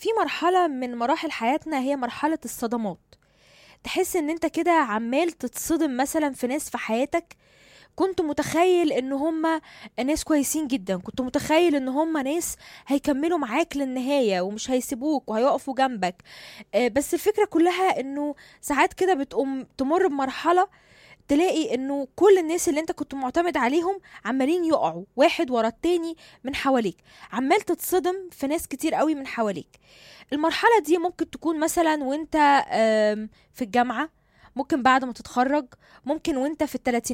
في مرحلة من مراحل حياتنا هي مرحلة الصدمات تحس ان انت كده عمال تتصدم مثلا في ناس في حياتك كنت متخيل ان هم ناس كويسين جدا كنت متخيل ان هم ناس هيكملوا معاك للنهاية ومش هيسيبوك وهيقفوا جنبك آه، بس الفكرة كلها انه ساعات كده بتقوم تمر بمرحلة تلاقي انه كل الناس اللي انت كنت معتمد عليهم عمالين يقعوا واحد ورا التاني من حواليك عمال تتصدم في ناس كتير قوي من حواليك المرحلة دي ممكن تكون مثلا وانت آم، في الجامعة ممكن بعد ما تتخرج ممكن وانت في التلاتينات